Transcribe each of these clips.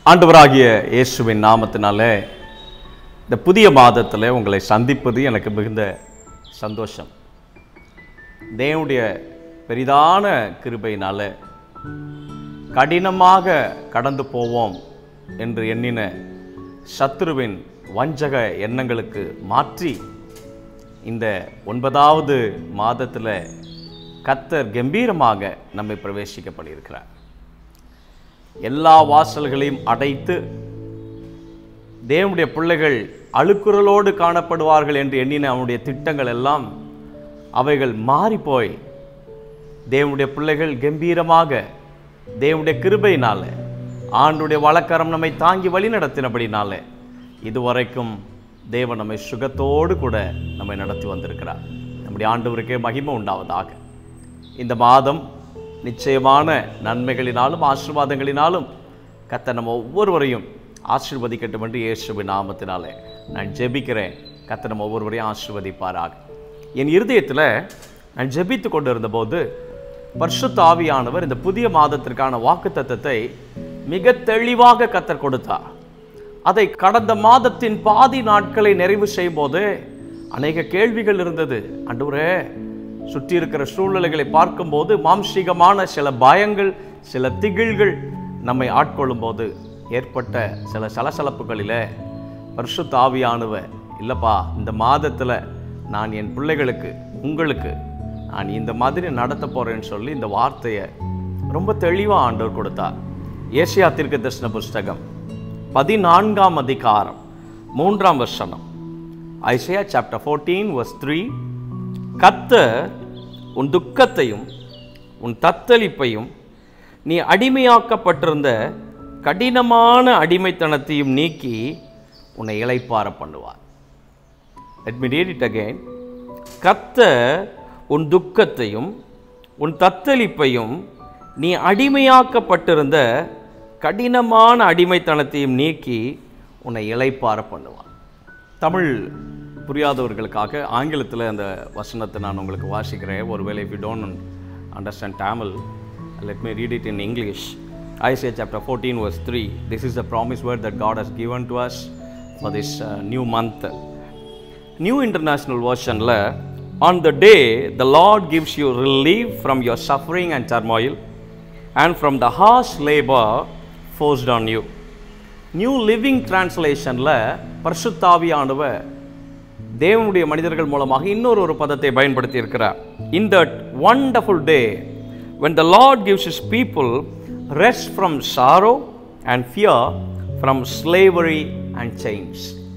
ஆண்டவராகிய இயேசுவின் நாமத்தினாலே இந்த புதிய மாதத்தில் உங்களை சந்திப்பது எனக்கு மிகுந்த சந்தோஷம் தேவனுடைய பெரிதான கிருபையினால கடினமாக கடந்து போவோம் என்று எண்ணின சத்துருவின் வஞ்சக எண்ணங்களுக்கு மாற்றி இந்த ஒன்பதாவது மாதத்தில் கத்தர் கம்பீரமாக நம்மை பிரவேசிக்க பண்ணியிருக்கிறார் எல்லா வாசல்களையும் அடைத்து தேவனுடைய பிள்ளைகள் அழுக்குறலோடு காணப்படுவார்கள் என்று எண்ணின அவனுடைய திட்டங்கள் எல்லாம் அவைகள் மாறிப்போய் தேவனுடைய பிள்ளைகள் கம்பீரமாக தேவனுடைய கிருபையினால ஆண்டுடைய வழக்கரம் நம்மை தாங்கி வழி நடத்தினபடினால இதுவரைக்கும் தேவன் நம்மை சுகத்தோடு கூட நம்மை நடத்தி வந்திருக்கிறார் நம்முடைய ஆண்டவருக்கே மகிமை உண்டாவதாக இந்த மாதம் நிச்சயமான நன்மைகளினாலும் ஆசீர்வாதங்களினாலும் கத்த நம்ம ஒவ்வொருவரையும் ஆசீர்வதிக்கட்டும் என்று இயேசுவின் நாமத்தினாலே நான் ஜெபிக்கிறேன் கத்த நம்ம ஒவ்வொருவரையும் ஆசீர்வதிப்பாராக என் இருதயத்தில் நான் ஜெபித்து கொண்டு இருந்தபோது பரிசுத்த ஆவியானவர் இந்த புதிய மாதத்திற்கான வாக்குத்தத்தத்தை மிக தெளிவாக கத்தர் கொடுத்தார் அதை கடந்த மாதத்தின் பாதி நாட்களை நிறைவு செய்யும் போது அநேக கேள்விகள் இருந்தது அன்றுவரே சுற்றி இருக்கிற சூழ்நிலைகளை பார்க்கும்போது மாம்சீகமான சில பயங்கள் சில திகில்கள் நம்மை ஆட்கொள்ளும் போது ஏற்பட்ட சில சலசலப்புகளில் பரிசுத்த ஆவியானவர் இல்லைப்பா இந்த மாதத்தில் நான் என் பிள்ளைகளுக்கு உங்களுக்கு நான் இந்த மாதிரி நடத்த போகிறேன்னு சொல்லி இந்த வார்த்தையை ரொம்ப தெளிவாக ஆண்டவர் கொடுத்தார் ஏசியா தீர்க்க தரிசன புஸ்தகம் பதினான்காம் அதிகாரம் மூன்றாம் வசனம் Isaiah chapter fourteen verse three கத்தர் உன் துக்கத்தையும் உன் தத்தளிப்பையும் நீ அடிமையாக்கப்பட்டிருந்த கடினமான அடிமைத்தனத்தையும் நீக்கி உன்னை இளைப்பார பண்ணுவார் let me read it again கத்தர் உன் துக்கத்தையும் உன் தத்தளிப்பையும் நீ அடிமையாக்கப்பட்டிருந்த கடினமான அடிமைத்தனத்தையும் நீக்கி உன்னை இளைப்பார பண்ணுவார் தமிழ் புரியாதவர்களுக்காக ஆங்கிலத்தில் அந்த வசனத்தை நான் உங்களுக்கு வாசிக்கிறேன் ஒருவேளை if you don't understand Tamil let me read it in English Isaiah chapter fourteen verse three this is the promise word that God has given to us for this new month new international வெர்ஷனில் on the day the Lord gives you relief from your suffering and turmoil and from the harsh labour forced on you new living டிரான்ஸ்லேஷனில் பரிசுத்தாவியானவர் தேவனுடைய மனிதர்கள் மூலமாக இன்னொரு ஒரு பதத்தை பயன்படுத்தி இருக்கிறார் in that wonderful day when the lord gives his people rest from sorrow and fear from slavery and chains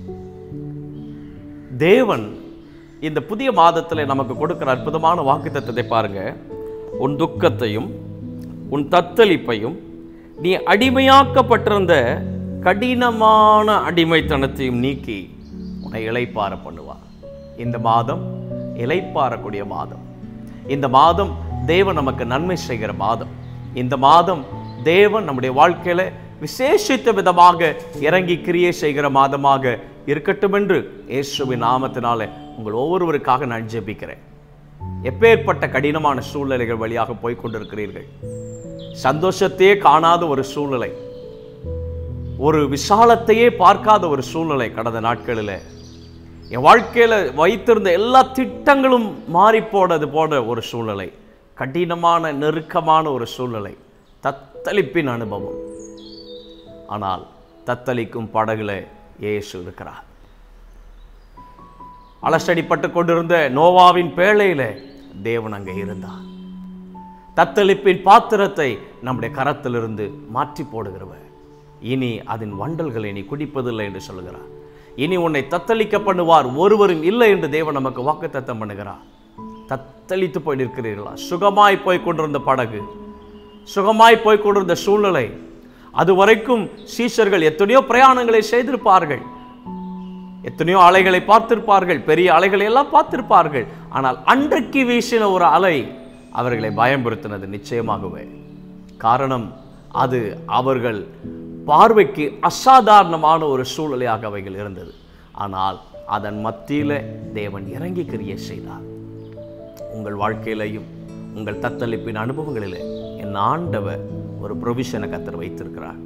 தேவன் இந்த புதிய மாதத்தில் நமக்கு கொடுக்கிற அற்புதமான வாக்குத்தத்தத்தை பாருங்க உன் துக்கத்தையும் உன் தத்தளிப்பையும் நீ அடிமையாக்கப்பட்டிருந்த கடினமான அடிமைத்தனத்தையும் நீக்கி உன்னை இளைப்பார பண்ணுவார் இந்த மாதம் இளைப்பாறக்கூடிய மாதம் இந்த மாதம் தேவன் நமக்கு நன்மை செய்கிற மாதம் இந்த மாதம் தேவன் நம்முடைய வாழ்க்கையில விசேஷித்த விதமாக இறங்கி கிரியை செய்கிற மாதமாக இருக்கட்டும் என்று இயேசுவின் நாமத்தினால உங்கள் ஒவ்வொருவருக்காக நான் ஜெபிக்கிறேன் எப்பேற்பட்ட கடினமான சூழ்நிலைகள் வழியாக போய் கொண்டிருக்கிறீர்கள் சந்தோஷத்தையே காணாத ஒரு சூழ்நிலை ஒரு விசாலத்தையே பார்க்காத ஒரு சூழ்நிலை கடந்த நாட்களில் என் வாழ்க்கையில் வைத்திருந்த எல்லா திட்டங்களும் மாறி போனது போன ஒரு சூழ்நிலை கடினமான நெருக்கமான ஒரு சூழ்நிலை தத்தளிப்பின் அனுபவம் ஆனால் தத்தளிக்கும் படகுல இயேசு இருக்கிறார் அலசடிப்பட்டு கொண்டிருந்த நோவாவின் பேழையில தேவன் அங்கே இருந்தார் தத்தளிப்பின் பாத்திரத்தை நம்முடைய கரத்திலிருந்து மாற்றி போடுகிறவர் இனி அதன் வண்டல்களை நீ குடிப்பதில்லை என்று சொல்லுகிறார் இனி உன்னை தத்தளிக்க பண்ணுவார் ஒருவரும் இல்லை என்று தேவன் நமக்கு வாக்குத்தத்தம் பண்ணுகிறார் தத்தளித்து போய் நிற்கிறீர்களா சுகமாய் போய் கொண்டிருந்த படகு சுகமாய் போய் கொண்டிருந்த சூழ்நிலை அது வரைக்கும் சீஷர்கள் எத்தனையோ பிரயாணங்களை செய்திருப்பார்கள் எத்தனையோ அலைகளை பார்த்திருப்பார்கள் பெரிய அலைகளை எல்லாம் பார்த்திருப்பார்கள் ஆனால் அன்றைக்கு வீசின ஒரு அலை அவர்களை பயம்படுத்தினது நிச்சயமாகவே காரணம் அது அவர்கள் பார்வைக்கு அசாதாரணமான ஒரு சூழ்நிலையாக அவைகள் இருந்தது ஆனால் அதன் மத்தியில் தேவன் இறங்கி கிரியை செய்தார் உங்கள் வாழ்க்கையிலையும் உங்கள் தத்தளிப்பின் அனுபவங்களிலே என் ஆண்டவர் ஒரு ப்ரொவிஷனை கத்தர் வைத்திருக்கிறார்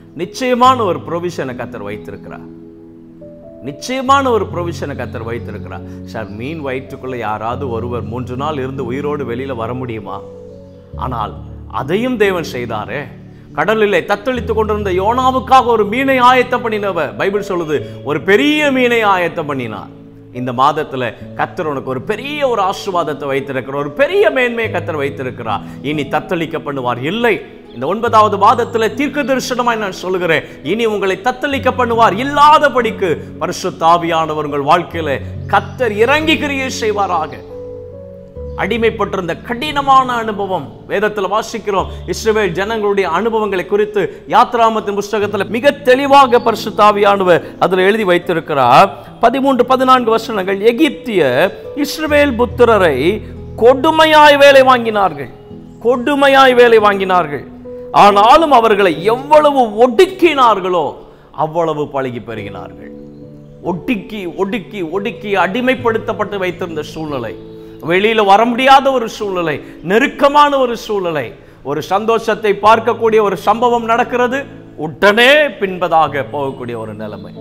நிச்சயமான ஒரு ப்ரொவிஷனை கத்தர் வைத்திருக்கிறார் நிச்சயமான ஒரு ப்ரொவிஷனை கத்தர் வைத்திருக்கிறார் சார் மீன் வயிற்றுக்குள்ள யாராவது ஒருவர் மூன்று நாள் இருந்து உயிரோடு வெளியில வர முடியுமா ஆனால் அதையும் தேவன் செய்தாரே கடலிலே தத்தளித்துக் கொண்டிருந்த யோனாவுக்காக ஒரு மீனை ஆயத்தம் பண்ணினவர் பைபிள் சொல்லுது ஒரு பெரிய மீனை ஆயத்தம் பண்ணினார் இந்த மாதத்துல கத்தர் உனக்கு ஒரு பெரிய ஒரு ஆசீர்வாதத்தை வைத்திருக்கிறார் ஒரு பெரிய மேன்மையை கத்தர் வைத்திருக்கிறார் இனி தத்தளிக்க பண்ணுவார் இல்லை இந்த ஒன்பதாவது மாதத்துல தீர்க்க தரிசனமாய் நான் சொல்லுகிறேன் இனி உங்களை தத்தளிக்க பண்ணுவார் இல்லாதபடிக்கு பரிசுத்த ஆவியானவர் உங்கள் வாழ்க்கையில கத்தர் இறங்கி கிரியை செய்வாராக அடிமைப்பட்டிருந்த கடினமான அனுபவம் வேதத்துல வாசிக்கிறோம் இஸ்ரவேல் ஜனங்களுடைய அனுபவங்களை குறித்து யாத்ராமத்தின் புஸ்தகத்துல மிக தெளிவாக பரிசுத்தாவியானவர் அதுல எழுதி வைத்திருக்கிறார் பதிமூன்று பதினான்கு வசனங்கள் எகிப்திய இஸ்ரவேல் புத்திரரை கொடுமையாய் வேலை வாங்கினார்கள் கொடுமையாய் வேலை வாங்கினார்கள் ஆனாலும் அவர்களை எவ்வளவு ஒடுக்கினார்களோ அவ்வளவு பழகி பெருகினார்கள் ஒடுக்கி ஒடுக்கி ஒடுக்கி அடிமைப்படுத்தப்பட்டு வைத்திருந்த சூழ்நிலை வெளியில வர முடியாத ஒரு சூழ்நிலை நெருக்கமான ஒரு சூழ்நிலை ஒரு சந்தோஷத்தை பார்க்கக்கூடிய ஒரு சம்பவம் நடக்கிறது உடனே பின்பதாக போகக்கூடிய ஒரு நிலைமை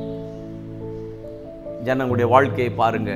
ஜனங்களுடைய வாழ்க்கையை பாருங்க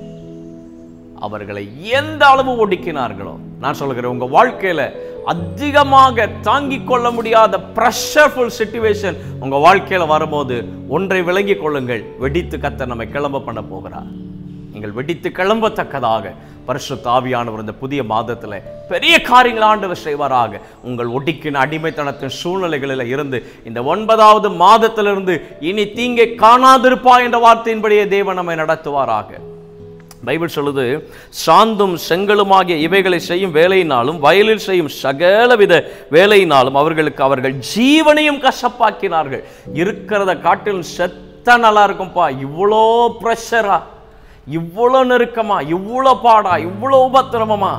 அவர்களை எந்த அளவு ஒடுக்கினார்களோ நான் சொல்லுகிறேன் உங்க வாழ்க்கையில அதிகமாக தாங்கிக் கொள்ள முடியாத ப்ரெஷர்ஃபுல் சுச்சுவேஷன் உங்க வாழ்க்கையில வரும்போது ஒன்றை விளங்கிக் கொள்ளுங்கள் வெடித்து கத்த நம்மை கிளம்ப பண்ண போகிறார் நீங்கள் வெடித்து கிளம்பத்தக்கதாக பரிசுத்த ஆவியானவர் இந்த புதிய மாதத்துல பெரிய காரியங்கள் ஆண்டவர் செய்வாராக உங்கள் ஒடுக்கின அடிமைத்தனத்தின் சூழ்நிலைகளில் இருந்து இந்த ஒன்பதாவது மாதத்திலிருந்து இனி தீங்கை காணாதிருப்பா என்ற வார்த்தையின்படியே தேவன் நம்மை நடத்துவாராக பைபிள் சொல்லுது சாந்தும் செங்கலுமாகிய இவைகளை செய்யும் வேலையினாலும் வயலில் செய்யும் சகலவித வேலையினாலும் அவர்களுக்கு அவர்கள் ஜீவனையும் கசப்பாக்கினார்கள் இருக்கிறத காட்டிலும் செத்த நல்லா இருக்கும்பா இவ்வளோ ப்ரெஷரா இவ்வளோ நெருக்கமா இவ்வளோ பாடா இவ்வளோ உபத்திரமமா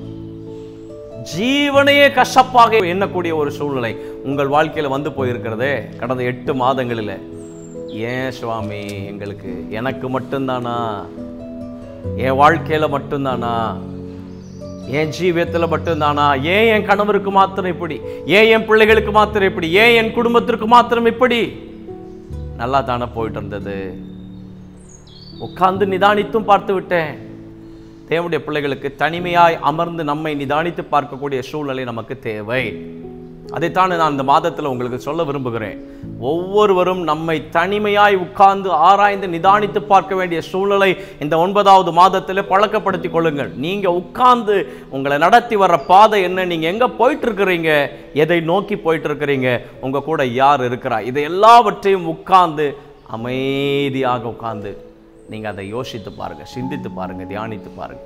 ஜீவனையே கசப்பாக எண்ணக்கூடிய ஒரு சூழ்நிலை உங்கள் வாழ்க்கையில வந்து போயிருக்கிறதே கடந்த எட்டு மாதங்களில் ஏன் சுவாமி எங்களுக்கு எனக்கு மட்டும்தானா என் வாழ்க்கையில மட்டும்தானா என் ஜீவியத்துல மட்டும்தானா ஏன் என் கணவருக்கு மாத்திரம் இப்படி ஏன் என் பிள்ளைகளுக்கு மாத்திரம் இப்படி ஏன் என் குடும்பத்திற்கு மாத்திரம் இப்படி நல்லா தானே போயிட்டு இருந்தது உட்கார்ந்து நிதானித்தும் பார்த்து விட்டேன் தேவனுடைய பிள்ளைகளுக்கு தனிமையாய் அமர்ந்து நம்மை நிதானித்து பார்க்கக்கூடிய சூழ்நிலை நமக்கு தேவை அதைத்தான் நான் இந்த மாதத்தில் உங்களுக்கு சொல்ல விரும்புகிறேன் ஒவ்வொருவரும் நம்மை தனிமையாய் உட்கார்ந்து ஆராய்ந்து நிதானித்து பார்க்க வேண்டிய சூழ்நிலை இந்த ஒன்பதாவது மாதத்தில் பழக்கப்படுத்தி கொள்ளுங்கள் நீங்க உட்கார்ந்து உங்களை நடத்தி வர்ற பாதை என்ன நீங்க எங்க போயிட்டு இருக்கிறீங்க எதை நோக்கி போயிட்டு இருக்கிறீங்க உங்க கூட யார் இருக்கிறா இதை எல்லாவற்றையும் உட்கார்ந்து அமைதியாக உட்கார்ந்து நீங்க அதை யோசித்து பாருங்க சிந்தித்து பாருங்க தியானித்து பாருங்க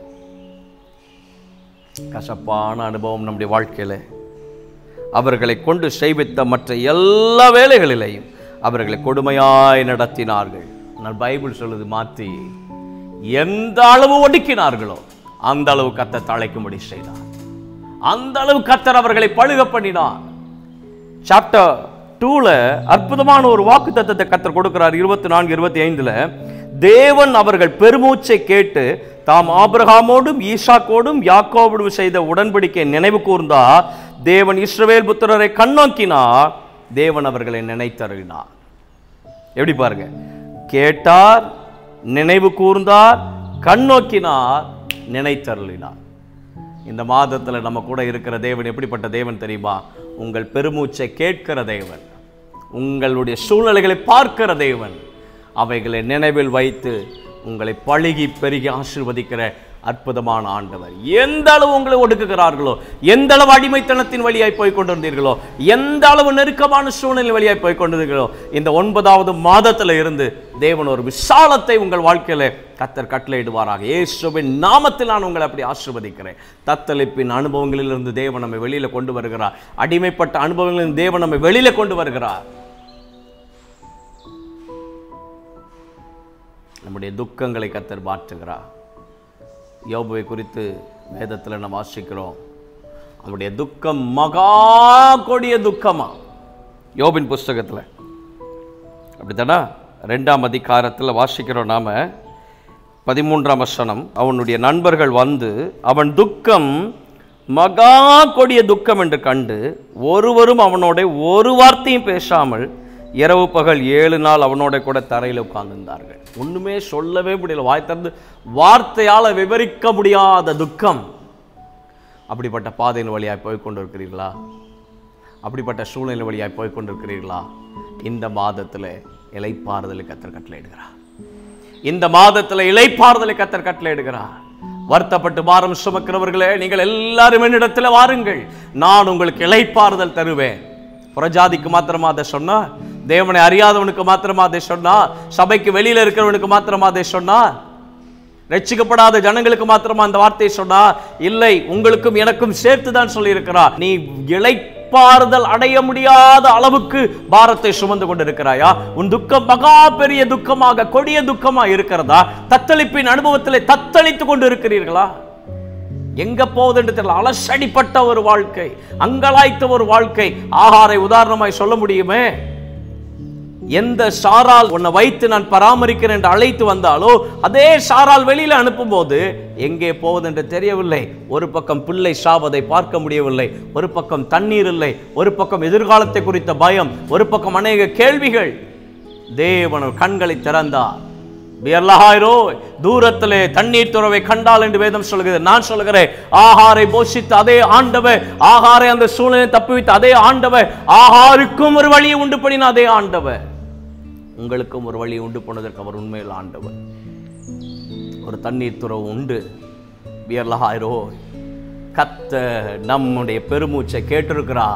கசப்பான அனுபவம் நம்முடைய வாழ்க்கையில அவர்களை கொண்டு செய்வித்த மற்ற எல்லா வேலைகளிலையும் அவர்களை கொடுமையாய் நடத்தினார்கள் ஆனால் பைபிள் சொல்லுது மாற்றி எந்த அளவு ஒடுக்கினார்களோ அந்த அளவு கத்த தழைக்கும்படி செய்தார் அந்த அளவு கத்தர் அவர்களை பழுக பண்ணினார் சாப்டர் டூல அற்புதமான ஒரு வாக்கு தத்தத்தை கத்தர் கொடுக்கிறார் இருபத்தி நான்கு இருபத்தி ஐந்துல தேவன் அவர்கள் பெருமூச்சை கேட்டு தாம் ஆபிரகாமோடும் ஈசாக்கோடும் யாக்கோவோடும் செய்த உடன்படிக்கை நினைவு கூர்ந்தா தேவன் இஸ்ரவேல் புத்திரரை கண்ணோக்கினார் தேவன் அவர்களை நினைத்தருளினார் எப்படி பாருங்க கேட்டார் நினைவு கூர்ந்தார் கண்ணோக்கினார் நினைத்தருளினார் இந்த மாதத்துல நம்ம கூட இருக்கிற தேவன் எப்படிப்பட்ட தேவன் தெரியுமா உங்கள் பெருமூச்சை கேட்கிற தேவன் உங்களுடைய சூழ்நிலைகளை பார்க்கிற தேவன் அவைகளை நினைவில் வைத்து உங்களை பழுகி பெருகி ஆசீர்வதிக்கிற அற்புதமான ஆண்டவர் எந்த அளவு உங்களை ஒடுக்குகிறார்களோ எந்த அளவு அடிமைத்தனத்தின் வழியாய் போய் கொண்டிருந்தீர்களோ எந்த அளவு நெருக்கமான சூழ்நிலை வழியாய் போய் கொண்டிருந்தீர்களோ இந்த ஒன்பதாவது மாதத்துல இருந்து தேவன் ஒரு விசாலத்தை உங்கள் வாழ்க்கையில கத்தர் கட்டளையிடுவாராக இயேசுவின் நாமத்தில் நான் உங்களை அப்படி ஆசீர்வதிக்கிறேன் தத்தளிப்பின் அனுபவங்களிலிருந்து தேவன் நம்மை வெளியில கொண்டு வருகிறார் அடிமைப்பட்ட அனுபவங்களிலிருந்து தேவன் நம்மை வெளியில கொண்டு வருகிறார் நம்முடைய துக்கங்களை கத்தர் மாற்றுகிறார் யோபுவை குறித்து வேதத்தில் நம்ம வாசிக்கிறோம் அவனுடைய துக்கம் மகா கொடிய துக்கமா யோபின் புஸ்தகத்தில் அப்படித்தானா ரெண்டாம் அதிகாரத்தில் வாசிக்கிறோம் நாம பதிமூன்றாம் வசனம் அவனுடைய நண்பர்கள் வந்து அவன் துக்கம் மகா கொடிய துக்கம் என்று கண்டு ஒருவரும் அவனோட ஒரு வார்த்தையும் பேசாமல் இரவு பகல் ஏழு நாள் அவனோட கூட தரையில் உட்கார்ந்திருந்தார்கள் ஒண்ணுமே சொல்லவே முடியல வாய் திறந்து வார்த்தையால விவரிக்க முடியாத துக்கம் அப்படிப்பட்ட பாதையின் வழியாய் போய் கொண்டிருக்கிறீர்களா அப்படிப்பட்ட சூழ்நிலை வழியாய் போய் கொண்டிருக்கிறீர்களா இந்த மாதத்தில் இலைப்பாறுதலை கத்தர் கட்டளையிடுகிறார் இந்த மாதத்தில் இலைப்பாறுதலை கத்தர் கட்டளையிடுகிறார் வருத்தப்பட்டு பாரம் சுமக்கிறவர்களே நீங்கள் எல்லாரும் என்னிடத்தில் வாருங்கள் நான் உங்களுக்கு இலைப்பாறுதல் தருவேன் புறஜாதிக்கு மாத்திரமா அதை சொன்னா தேவனை அறியாதவனுக்கு மாத்திரமா அதை சொன்னா சபைக்கு வெளியில இருக்கிறவனுக்கு மாத்திரமா அதை சொன்னா ரட்சிக்கப்படாத ஜனங்களுக்கு மாத்திரமா அந்த வார்த்தையை சொன்னா இல்லை உங்களுக்கும் எனக்கும் சேர்த்து தான் சொல்லியிருக்கிறார் நீ இளைப்பாறுதல் அடைய முடியாத அளவுக்கு பாரத்தை சுமந்து கொண்டிருக்கிறாயா உன் துக்கம் மகா பெரிய துக்கமாக கொடிய துக்கமா இருக்கிறதா தத்தளிப்பின் அனுபவத்திலே தத்தளித்து கொண்டு இருக்கிறீர்களா எங்க போகுது என்று தெரியல அலசடிப்பட்ட ஒரு வாழ்க்கை அங்கலாய்த்த ஒரு வாழ்க்கை ஆகாரை உதாரணமாய் சொல்ல முடியுமே எந்த சாரால் உன்னை வைத்து நான் பராமரிக்கிறேன் என்று அழைத்து வந்தாலோ அதே சாரால் வெளியில அனுப்பும்போது எங்கே போவது என்று தெரியவில்லை ஒரு பக்கம் பிள்ளை சாவதை பார்க்க முடியவில்லை ஒரு பக்கம் தண்ணீர் இல்லை ஒரு பக்கம் எதிர்காலத்தை குறித்த பயம் ஒரு பக்கம் அநேக கேள்விகள் தேவன் கண்களை திறந்தார் வியர்லஹாயிரோ தூரத்திலே தண்ணீர் துறவை கண்டால் என்று வேதம் சொல்கிறது நான் சொல்கிறேன் ஆகாரை போஷித்த அதே ஆண்டவர் ஆகாரை அந்த சூழ்நிலை தப்புவித்த அதே ஆண்டவர் ஆகாருக்கும் ஒரு வழியை உண்டு பண்ணின அதே ஆண்டவர் உங்களுக்கும் ஒரு வழியை உண்டு போனதற்கு அவர் உண்மையில் ஆண்டவர் ஒரு தண்ணீர் துறவு உண்டு வியர்லஹாயிரோ கத்த நம்முடைய பெருமூச்சை கேட்டிருக்கிறா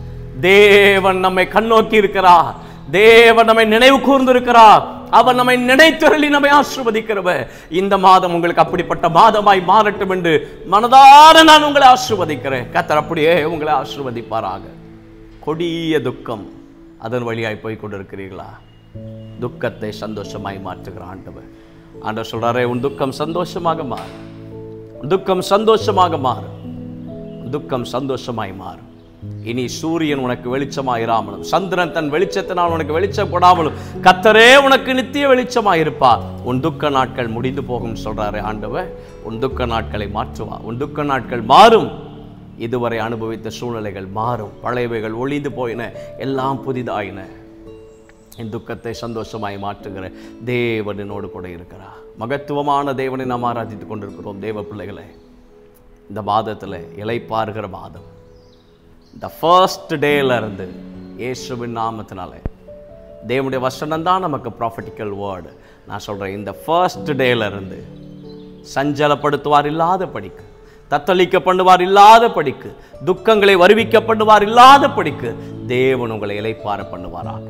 தேவன் நம்மை கண்ணோக்கி இருக்கிறா தேவன் நம்மை நினைவு கூர்ந்திருக்கிறா அவர் நம்மை நினைத்தருளி நம்மை ஆசிர்வதிக்கிறவர் இந்த மாதம் உங்களுக்கு அப்படிப்பட்ட மாதமாய் மாறட்டும் என்று மனதார நான் உங்களை ஆசிர்வதிக்கிறேன் கத்தர் அப்படியே உங்களை ஆசிர்வதிப்பாராக கொடிய துக்கம் அதன் வழியாய் போய் கொண்டிருக்கிறீர்களா துக்கத்தை சந்தோஷமாய் மாற்றுகிற ஆண்டவர் ஆண்டவர் சொல்றாரே உன் துக்கம் சந்தோஷமாக மாறும் உன் துக்கம் சந்தோஷமாக மாறும் உன் துக்கம் சந்தோஷமாய் மாறும் இனி சூரியன் உனக்கு வெளிச்சமாயிராமலும் சந்திரன் தன் வெளிச்சத்தினால் உனக்கு வெளிச்சம் கொடாமலும் கத்தரே உனக்கு நித்திய வெளிச்சமாய் இருப்பார் உன் துக்க நாட்கள் முடிந்து போகும் சொல்றாரு ஆண்டவர் உன் துக்க நாட்களை மாற்றுவா உன் துக்க நாட்கள் மாறும் இதுவரை அனுபவித்த சூழ்நிலைகள் மாறும் பழையவைகள் ஒளிந்து போயின எல்லாம் புதிதாயின என் துக்கத்தை சந்தோஷமாய் மாற்றுகிற தேவன் என்னோடு கூட இருக்கிறார் மகத்துவமான தேவனை நாம் ஆராதித்துக் கொண்டிருக்கிறோம் தேவ பிள்ளைகளே இந்த மாதத்தில் இலைப்பாருகிற மாதம் இந்த ஃபர்ஸ்ட் இருந்து இயேசுவின் நாமத்தினால தேவனுடைய வசனம் தான் நமக்கு ப்ராஃபட்டிக்கல் வேர்டு நான் சொல்கிறேன் இந்த ஃபர்ஸ்ட் இருந்து சஞ்சலப்படுத்துவார் இல்லாத படிக்கு தத்தளிக்க பண்ணுவார் இல்லாத படிக்கு துக்கங்களை வருவிக்க பண்ணுவார் இல்லாத படிக்கு தேவன் உங்களை இலைப்பார பண்ணுவாராக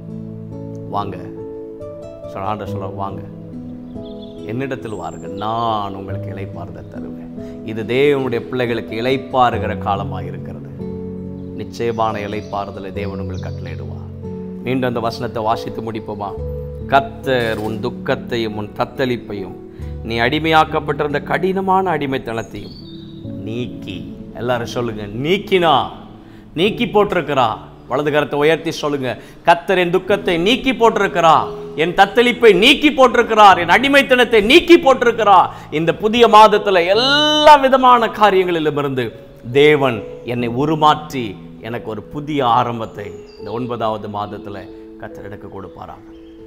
வாங்க சொல்ல ஆண்டவர் சொல்ல வாங்க என்னிடத்தில் வாருங்கள் நான் உங்களுக்கு இலைப்பாறுதல் தருவேன் இது தேவனுடைய பிள்ளைகளுக்கு இலைப்பாறுகிற காலமாக இருக்கிறது நிச்சயமான இலைப்பாறுதலை தேவன் உங்களுக்கு கட்டளையிடுவார் மீண்டும் அந்த வசனத்தை வாசித்து முடிப்போமா கத்தர் உன் துக்கத்தையும் உன் தத்தளிப்பையும் நீ அடிமையாக்கப்பட்டிருந்த கடினமான அடிமைத்தனத்தையும் நீக்கி எல்லாரும் சொல்லுங்க நீக்கினா நீக்கி போட்டிருக்கிறா வலது கரத்தை உயர்த்தி சொல்லுங்க கத்தர் என் துக்கத்தை நீக்கி போட்டிருக்கிறா என் தத்தளிப்பை நீக்கி போட்டிருக்கிறார் என் அடிமைத்தனத்தை நீக்கி போட்டிருக்கிறார் இந்த புதிய மாதத்துல எல்லா விதமான காரியங்களிலும் இருந்து தேவன் என்னை உருமாற்றி எனக்கு ஒரு புதிய ஆரம்பத்தை இந்த ஒன்பதாவது மாதத்துல கத்தர் எனக்கு கொடுப்பாராம்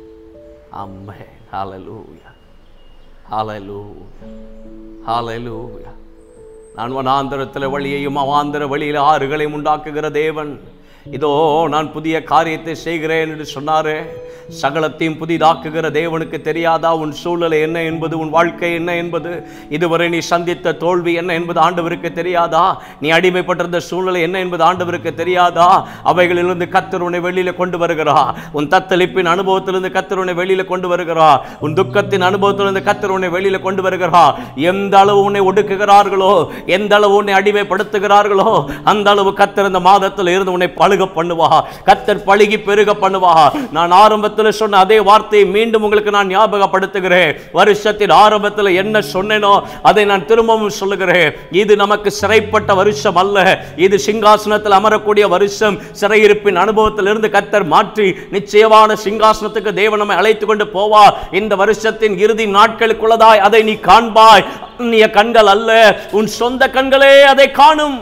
அம்மே ஹalleluya ஹalleluya ஹalleluya நான் வனாந்தரத்தில் வழியையும் அவாந்தர வழியில் ஆறுகளையும் உண்டாக்குகிற தேவன் இதோ நான் புதிய காரியத்தை செய்கிறேன் என்று சொன்னாரே சகலத்தையும் புதிதாக்குகிற தேவனுக்கு தெரியாதா உன் சூழ்நிலை என்ன என்பது உன் வாழ்க்கை என்ன என்பது இதுவரை நீ சந்தித்த தோல்வி என்ன என்பது ஆண்டவருக்கு தெரியாதா நீ அடிமைப்பட்டிருந்த சூழ்நிலை என்ன என்பது ஆண்டவருக்கு தெரியாதா அவைகளிலிருந்து கத்தர் உன்னை வெளியில கொண்டு வருகிறா உன் தத்தளிப்பின் அனுபவத்திலிருந்து கத்தர் உன்னை வெளியில கொண்டு வருகிறா உன் துக்கத்தின் அனுபவத்திலிருந்து கத்தர் உன்னை வெளியில கொண்டு வருகிறா எந்த அளவு உன்னை ஒடுக்குகிறார்களோ எந்த அளவு உன்னை அடிமைப்படுத்துகிறார்களோ அந்த அளவு கத்தர் இந்த மாதத்தில் இருந்து உன்னை அழுக பண்ணுவா கத்தர் பழுகி பெருக பண்ணுவா நான் ஆரம்பத்தில் சொன்ன அதே வார்த்தையை மீண்டும் உங்களுக்கு நான் ஞாபகப்படுத்துகிறேன் வருஷத்தின் ஆரம்பத்தில் என்ன சொன்னேனோ அதை நான் திரும்பவும் சொல்லுகிறேன் இது நமக்கு சிறைப்பட்ட வருஷம் அல்ல இது சிங்காசனத்தில் அமரக்கூடிய வருஷம் சிறையிருப்பின் அனுபவத்திலிருந்து கத்தர் மாற்றி நிச்சயமான சிங்காசனத்துக்கு தேவன் நம்மை அழைத்து கொண்டு போவார் இந்த வருஷத்தின் இறுதி நாட்களுக்குள்ளதாய் அதை நீ காண்பாய் அந்நிய கண்கள் அல்ல உன் சொந்த கண்களே அதை காணும்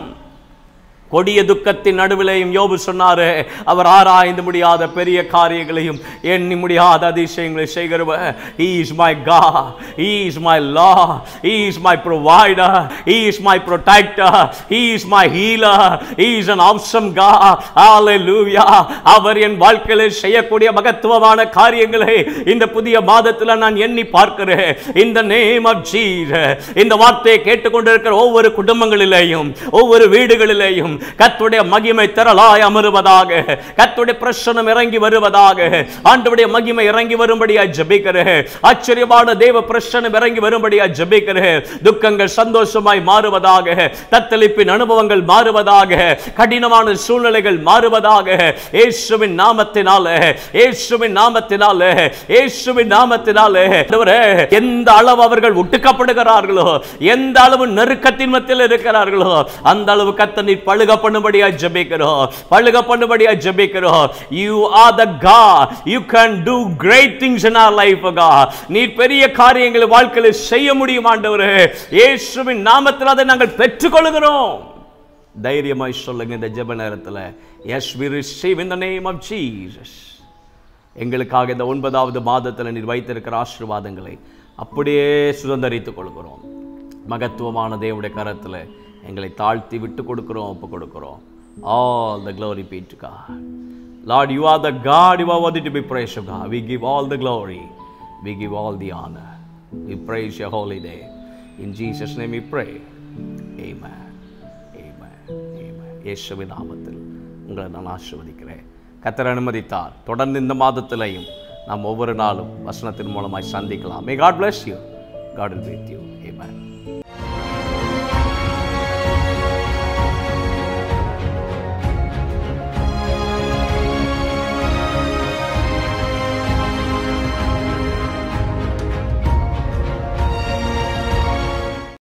கொடிய துக்கத்தின் நடுவிலையும் யோபு சொன்னாரு அவர் ஆராய்ந்து முடியாத பெரிய காரியங்களையும் எண்ணி முடியாத அதிசயங்களை செய்கிறவர் he is my god he is my law he is my provider he is my protector he is my healer he is an awesome god hallelujah அவர் என் வாழ்க்கையில் செய்யக்கூடிய மகத்துவமான காரியங்களை இந்த புதிய மாதத்தில் நான் எண்ணி பார்க்கிறேன் இந்த நேம் ஆஃப் ஜீசஸ் இந்த வார்த்தையை கேட்டுக்கொண்டிருக்கிற ஒவ்வொரு குடும்பங்களிலேயும் ஒவ்வொரு வீடுகளிலேயும் கத்துடைய மகிமை திரளாய் அமருவதாக கத்துடைய பிரசனம் இறங்கி வருவதாக ஆண்டவுடைய மகிமை இறங்கி வரும்படியாய் ஜெபிக்கிறேன் ஆச்சரியமான தேவ பிரசனம் இறங்கி வரும்படியாய் ஜெபிக்கிறேன் துக்கங்கள் சந்தோஷமாய் மாறுவதாக தத்தளிப்பின் அனுபவங்கள் மாறுவதாக கடினமான சூழ்நிலைகள் மாறுவதாக இயேசுவின் நாமத்தினால இயேசுவின் நாமத்தினால இயேசுவின் நாமத்தினால ஆண்டவரே, எந்த அளவு அவர்கள் ஒட்டுக்கப்படுகிறார்களோ எந்த அளவு நெருக்கத்தின் மத்தியில் இருக்கிறார்களோ அந்த அளவு கத்த நீ பழுக பண்ணும்படியா ஜெபிக்கிறோம் பழுக பண்ணும்படியா ஜெபிக்கிறோம் you are the God you can do great things in our life God நீ பெரிய காரியங்களை வாழ்க்கையில் செய்ய முடியும் ஆண்டவரே இயேசுவின் நாமத்தில் அதை நாங்கள் பெற்றுக்கொள்கிறோம் தைரியமாய் சொல்லுங்க இந்த ஜெப நேரத்தில் as we receive in the name of Jesus எங்களுக்காக இந்த ஒன்பதாவது மாதத்தில் நீர் வைத்திருக்கிற ஆசீர்வாதங்களை அப்படியே சுதந்தரித்துக் கொள்கிறோம் மகத்துவமான தேவனுடைய கரத்தில் எங்களை தாழ்த்தி விட்டு கொடுக்கிறோம் ஒப்பு கொடுக்கிறோம் all the glory be to God Lord you are the God you are worthy to be praised of God we give all the glory we give all the honor we praise your holy name in Jesus name we pray amen amen amen இயேசுவின் நாமத்தில் உங்களை நான் ஆசீர்வதிக்கிறேன் கத்தர் அனுமதித்தார் தொடர்ந்து இந்த மாதத்திலையும் நாம் ஒவ்வொரு நாளும் வசனத்தின் மூலமாய் சந்திக்கலாம் may God bless you God will be with you amen